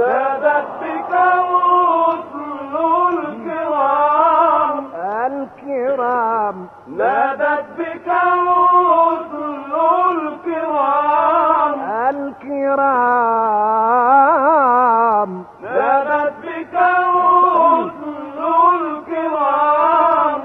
نادت بك رسل الكرام الكرام نادت بك رسل الكرام الكرام نادت بك رسل الكرام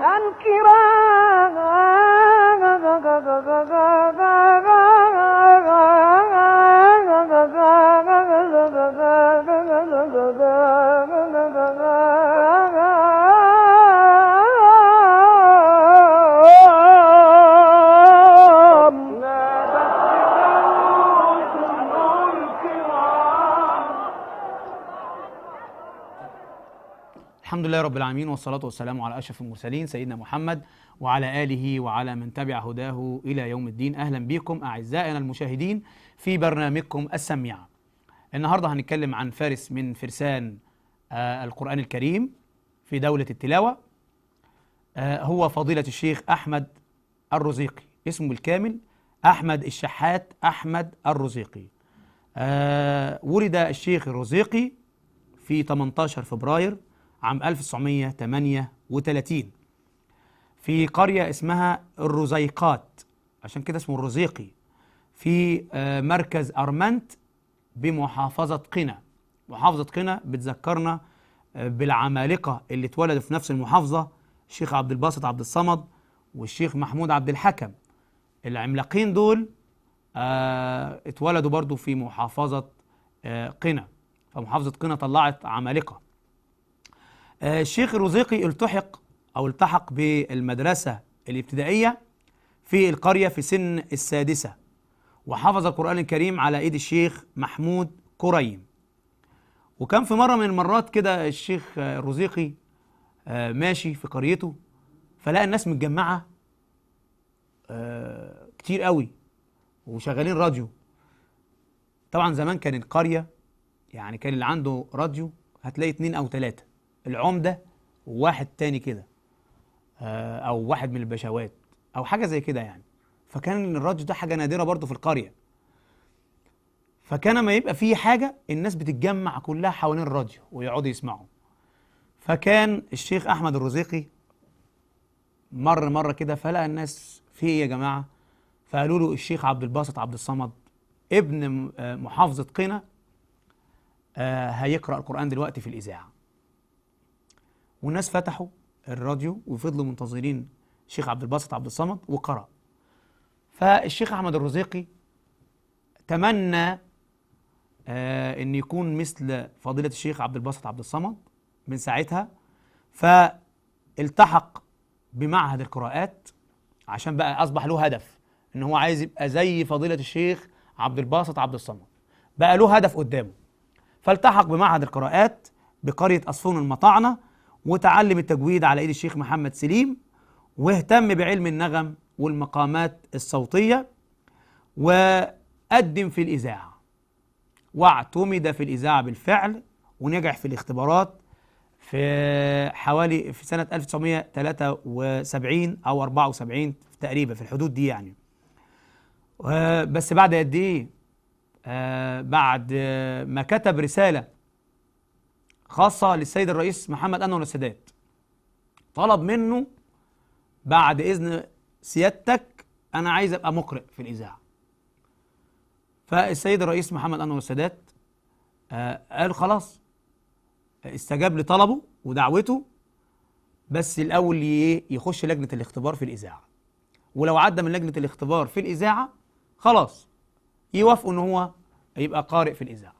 الكرام نادت بك رسل الكرام الحمد لله رب العالمين والصلاة والسلام على أشرف المرسلين سيدنا محمد وعلى آله وعلى من تبع هداه إلى يوم الدين أهلا بكم أعزائنا المشاهدين في برنامجكم السميع النهاردة هنتكلم عن فارس من فرسان آه القرآن الكريم في دولة التلاوة آه هو فضيلة الشيخ أحمد الرزيقي اسمه الكامل أحمد الشحات أحمد الرزيقي آه ولد الشيخ الرزيقي في 18 فبراير عام 1938 في قرية اسمها الرزيقات عشان كده اسمه الرزيقي في آه، مركز أرمنت بمحافظة قنا محافظة قنا بتذكرنا آه، بالعمالقة اللي اتولدوا في نفس المحافظة الشيخ عبد الباسط عبد الصمد والشيخ محمود عبد الحكم العملاقين دول آه، اتولدوا برضو في محافظة آه، قنا فمحافظة قنا طلعت عمالقة آه، الشيخ الرزيقي التحق أو التحق بالمدرسة الابتدائية في القرية في سن السادسة وحفظ القرآن الكريم على إيد الشيخ محمود كريم وكان في مرة من المرات كده الشيخ آه، الرزيقي آه، ماشي في قريته فلقى الناس متجمعة آه، كتير قوي وشغالين راديو طبعا زمان كان القرية يعني كان اللي عنده راديو هتلاقي اتنين او تلاتة العمدة وواحد تاني كده آه، او واحد من البشوات او حاجة زي كده يعني فكان الراديو ده حاجة نادرة برضو في القرية فكان ما يبقى فيه حاجة الناس بتتجمع كلها حوالين الراديو ويقعدوا يسمعوا فكان الشيخ احمد الرزيقي مر مرة كده فلقى الناس في ايه يا جماعة فقالوا له الشيخ عبد الباسط عبد الصمد ابن م- آه، محافظة قنا آه، هيقرأ القرآن دلوقتي في الإذاعة والناس فتحوا الراديو وفضلوا منتظرين الشيخ عبد الباسط عبد الصمد وقرأ فالشيخ أحمد الرزيقي تمنى آه ان يكون مثل فضيلة الشيخ عبد الباسط عبد الصمد من ساعتها فالتحق بمعهد القراءات عشان بقى اصبح له هدف ان هو عايز يبقى زي فضيلة الشيخ عبد الباسط عبد الصمد بقى له هدف قدامه فالتحق بمعهد القراءات بقرية أصفون المطاعنة وتعلم التجويد على إيد الشيخ محمد سليم واهتم بعلم النغم والمقامات الصوتية وقدم في الإذاعة واعتمد في الإذاعة بالفعل ونجح في الاختبارات في حوالي في سنة 1973 أو 74 تقريبا في الحدود دي يعني و- بس بعد قد إيه؟ آه بعد آه ما كتب رسالة خاصة للسيد الرئيس محمد أنور السادات طلب منه بعد إذن سيادتك أنا عايز أبقى مقرئ في الإذاعة فالسيد الرئيس محمد أنور السادات آه قال خلاص استجاب لطلبه ودعوته بس الأول ي- يخش لجنة الاختبار في الإذاعة ولو عدى من لجنة الاختبار في الإذاعة خلاص يوافقوا ان هو يبقى قارئ في الاذاعه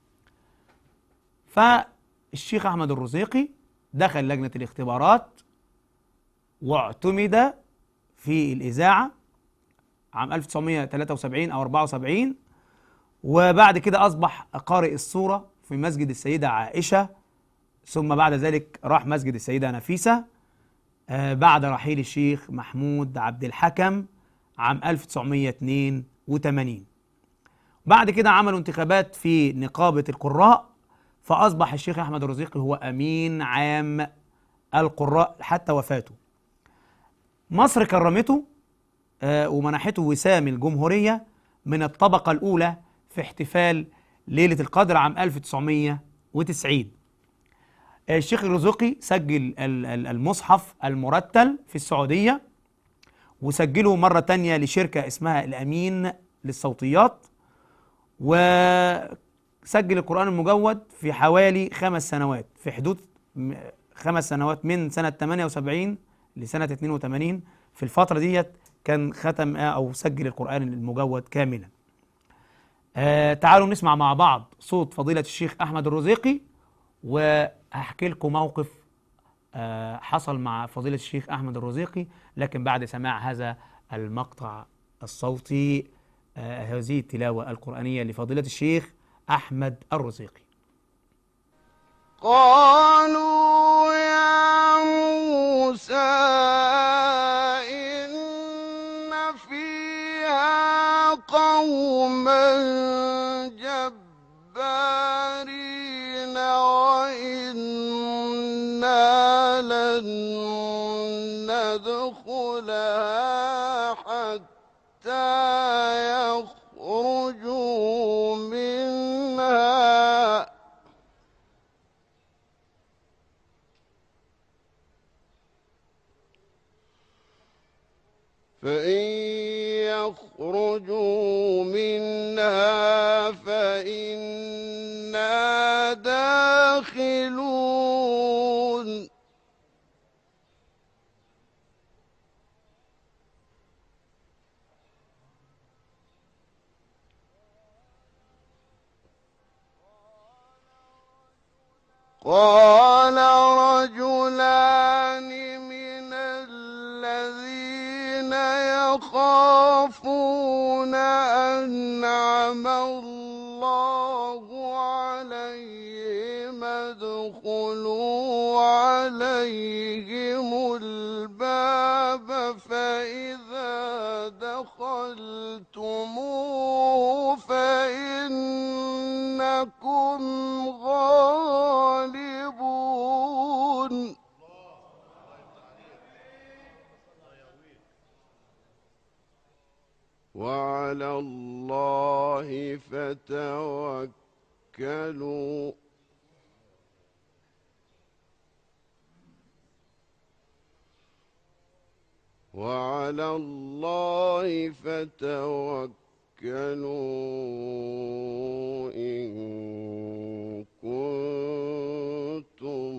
فالشيخ احمد الرزيقي دخل لجنه الاختبارات واعتمد في الاذاعه عام 1973 او 74 وبعد كده اصبح قارئ الصوره في مسجد السيده عائشه ثم بعد ذلك راح مسجد السيده نفيسه آه، بعد رحيل الشيخ محمود عبد الحكم عام 1982 بعد كده عملوا انتخابات في نقابة القراء فأصبح الشيخ أحمد الرزيقي هو أمين عام القراء حتى وفاته مصر كرمته آه، ومنحته وسام الجمهورية من الطبقة الأولى في احتفال ليلة القدر عام وتسعين الشيخ الرزقي سجل ال- ال- المصحف المرتل في السعودية وسجله مرة تانية لشركة اسمها الأمين للصوتيات وسجل القرآن المجود في حوالي خمس سنوات في حدود م- خمس سنوات من سنة 78 لسنة 82 في الفترة ديت كان ختم آه، أو سجل القرآن المجود كاملا آه تعالوا نسمع مع بعض صوت فضيلة الشيخ أحمد الرزيقي وهحكي لكم موقف آه حصل مع فضيلة الشيخ أحمد الرزيقي لكن بعد سماع هذا المقطع الصوتي آه هذه التلاوة القرآنية لفضيلة الشيخ أحمد الرزيقي قالوا يا موسى إن فيها قوما جبارين وإنا لن ندخلها حتى يخرجوا منها فإن يخرجوا منها فإنا داخلون قال رجلان من الذين يخافون أنعم الله عليهم ادخلوا عليهم الباب فإذا دخلتموه فإنكم غالبون وعلى الله فتوكلوا وعلى الله فتوكلوا إن كنتم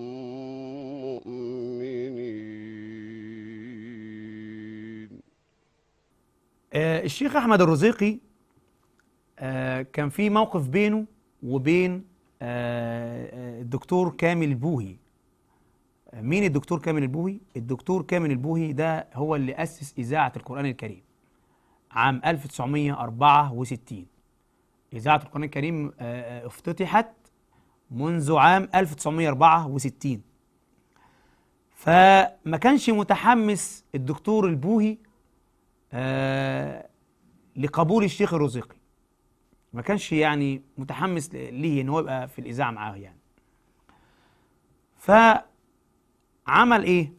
مؤمنين آه الشيخ أحمد الرزيقي آه كان في موقف بينه وبين آه آه، الدكتور كامل البوهي آه، مين الدكتور كامل البوهي؟ الدكتور كامل البوهي ده هو اللي أسس إذاعة القرآن الكريم عام 1964 إذاعة القرآن الكريم آه، آه، افتتحت منذ عام 1964 فما كانش متحمس الدكتور البوهي آه، لقبول الشيخ الرزيقي ما كانش يعني متحمس ليه ان هو يبقى في الاذاعه معاه يعني فعمل ايه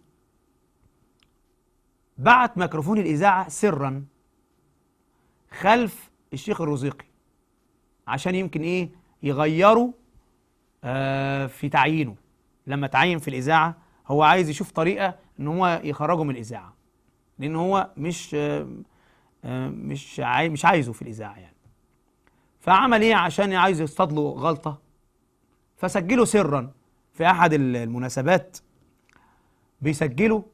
بعت ميكروفون الاذاعه سرا خلف الشيخ الرزيقي عشان يمكن ايه يغيروا آه في تعيينه لما تعين في الاذاعه هو عايز يشوف طريقه ان هو يخرجه من الاذاعه لان هو مش آه آه مش عاي مش عايزه في الاذاعه يعني فعمل ايه عشان عايز يصطاد له غلطه فسجله سرا في احد ال- المناسبات بيسجله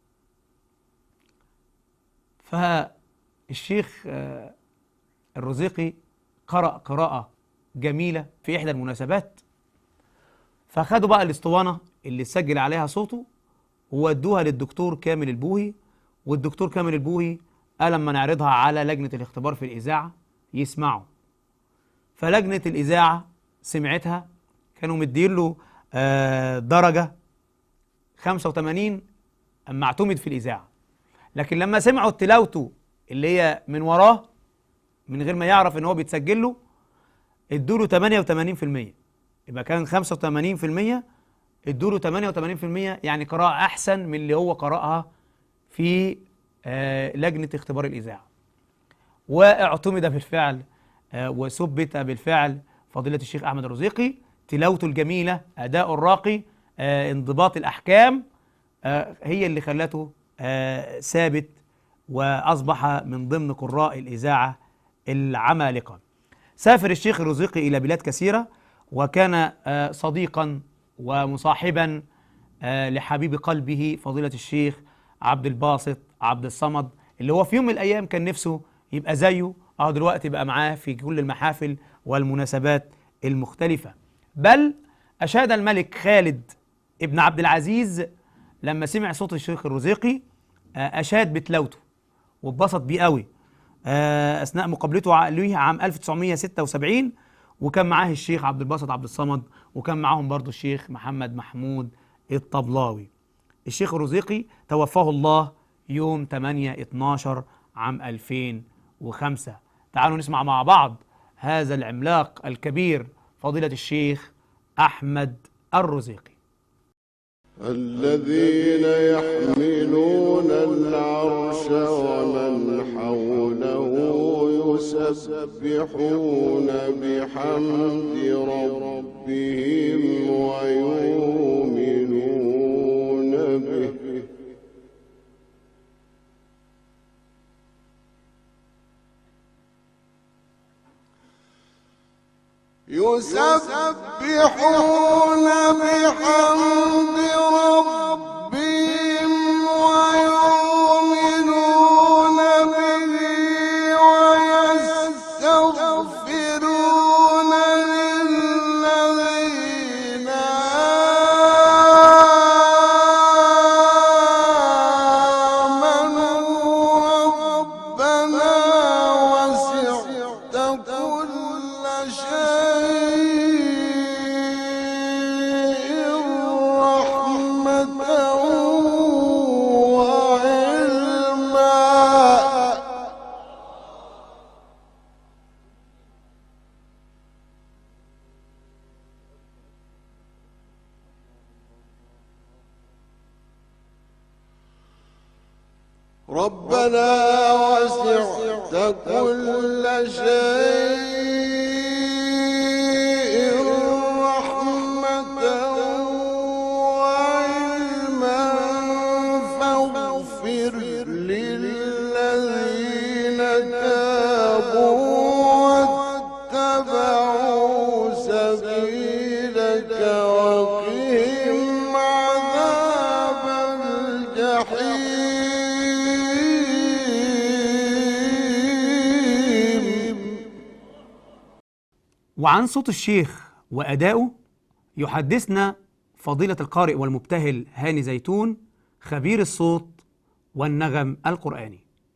فالشيخ آه، الرزيقي قرأ قراءة جميلة في إحدى المناسبات فخدوا بقى الاسطوانة اللي سجل عليها صوته وودوها للدكتور كامل البوهي والدكتور كامل البوهي قال لما نعرضها على لجنة الاختبار في الإذاعة يسمعوا فلجنة الإذاعة سمعتها كانوا مدين له آه، درجة 85 أما اعتمد في الإذاعة لكن لما سمعوا تلاوته اللي هي من وراه من غير ما يعرف ان هو بيتسجل له ادوا له 88% يبقى كان 85% ادوا له 88% يعني قراءة أحسن من اللي هو قرأها في آه، لجنة اختبار الإذاعة واعتمد بالفعل آه، وثبت بالفعل فضيلة الشيخ أحمد الرزيقي تلاوته الجميلة أداء الراقي آه، انضباط الأحكام آه، هي اللي خلته آه، ثابت وأصبح من ضمن قراء الإذاعة العمالقة سافر الشيخ الرزيقي إلى بلاد كثيرة وكان آه، صديقا ومصاحبا آه، لحبيب قلبه فضيلة الشيخ عبد الباسط عبد الصمد اللي هو في يوم من الأيام كان نفسه يبقى زيه أهو دلوقتي بقى معاه في كل المحافل والمناسبات المختلفة بل أشاد الملك خالد ابن عبد العزيز لما سمع صوت الشيخ الرزيقي آه، أشاد بتلاوته واتبسط بيه قوي آه، اثناء مقابلته ع- ليه عام 1976 وكان معاه الشيخ عبد الباسط عبد الصمد وكان معاهم برضو الشيخ محمد محمود الطبلاوي الشيخ الرزيقي توفاه الله يوم 8 12 عام 2005 تعالوا نسمع مع بعض هذا العملاق الكبير فضيلة الشيخ أحمد الرزيقي الذين يحملون العرش ومن حوله يسبحون بحمد ربهم ويؤمنون به يسبحون بحمد ربهم ويؤمنون به ويستغفرون للذين آمنوا ربنا وسعت كل شيء رحمة وعلما ربنا وسعت كل شيء رحمة وعلما فاغفر للذين تابوا واتبعوا سبيلك وقهم عذاب الجحيم وعن صوت الشيخ وأدائه يحدثنا فضيلة القارئ والمبتهل هاني زيتون خبير الصوت والنغم القرآني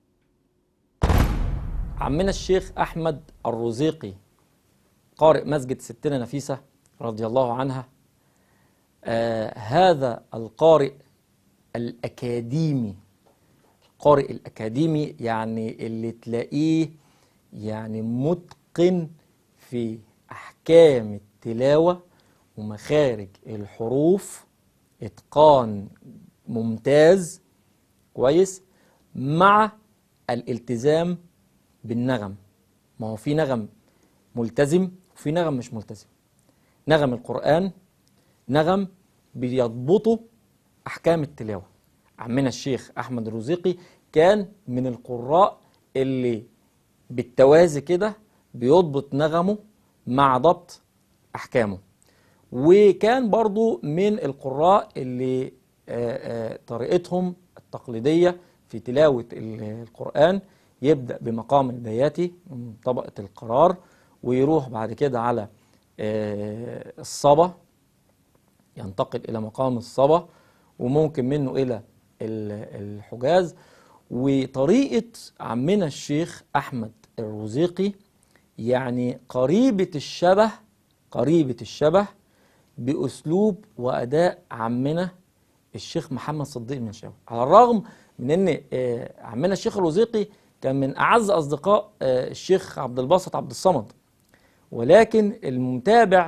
عمنا الشيخ أحمد الرزيقي قارئ مسجد ستنا نفيسة رضي الله عنها آه هذا القارئ الأكاديمي القارئ الأكاديمي يعني اللي تلاقيه يعني متقن في أحكام التلاوة ومخارج الحروف إتقان ممتاز كويس مع الالتزام بالنغم ما هو في نغم ملتزم وفي نغم مش ملتزم نغم القرآن نغم بيضبطه أحكام التلاوة عمنا الشيخ أحمد الرزيقي كان من القراء اللي بالتوازي كده بيضبط نغمه مع ضبط أحكامه وكان برضو من القراء اللي آه، آه، طريقتهم التقليدية في تلاوة ال- القرآن يبدأ بمقام البياتي من طبقة القرار ويروح بعد كده على آه، الصبا ينتقل إلى مقام الصبا وممكن منه إلى ال- الحجاز وطريقة عمنا الشيخ أحمد الرزيقي يعني قريبة الشبه قريبة الشبه بأسلوب وأداء عمنا الشيخ محمد صديق المنشاوي على الرغم من ان آه، عمنا الشيخ الوزيقي كان من اعز اصدقاء آه، الشيخ عبد الباسط عبد الصمد ولكن المتابع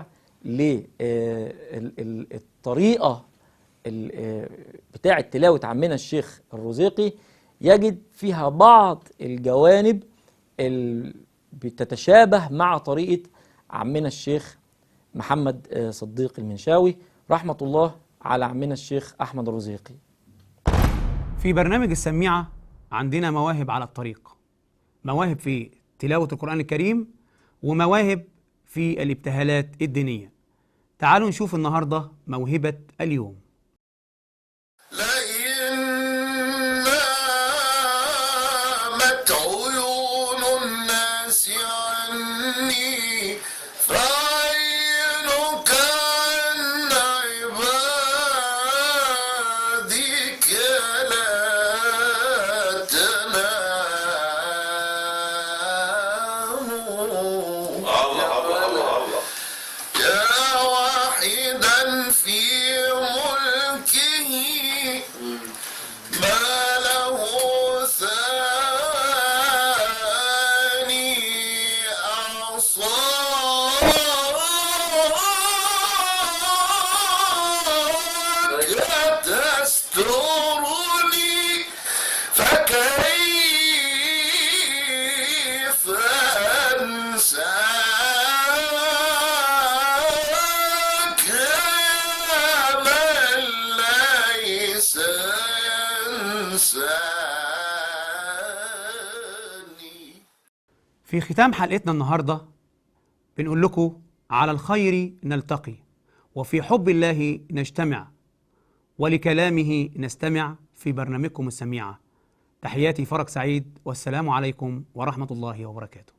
للطريقه بتاعه تلاوه عمنا الشيخ الرزيقي يجد فيها بعض الجوانب ال- بتتشابه مع طريقه عمنا الشيخ محمد آه، صديق المنشاوي رحمة الله على عمنا الشيخ أحمد الرزيقي في برنامج السميعة عندنا مواهب على الطريق مواهب في تلاوة القرآن الكريم ومواهب في الابتهالات الدينية تعالوا نشوف النهاردة موهبة اليوم لئن نامت عيون الناس عني فعينك عن عبادك لا تنام يا واحدا في ملكه ما له ثاني أعصاك تسترني فكيف أنساك يا من ليس ينساني في ختام حلقتنا النهاردة بنقول لكم على الخير نلتقي وفي حب الله نجتمع ولكلامه نستمع في برنامجكم السميعة تحياتي فرج سعيد والسلام عليكم ورحمة الله وبركاته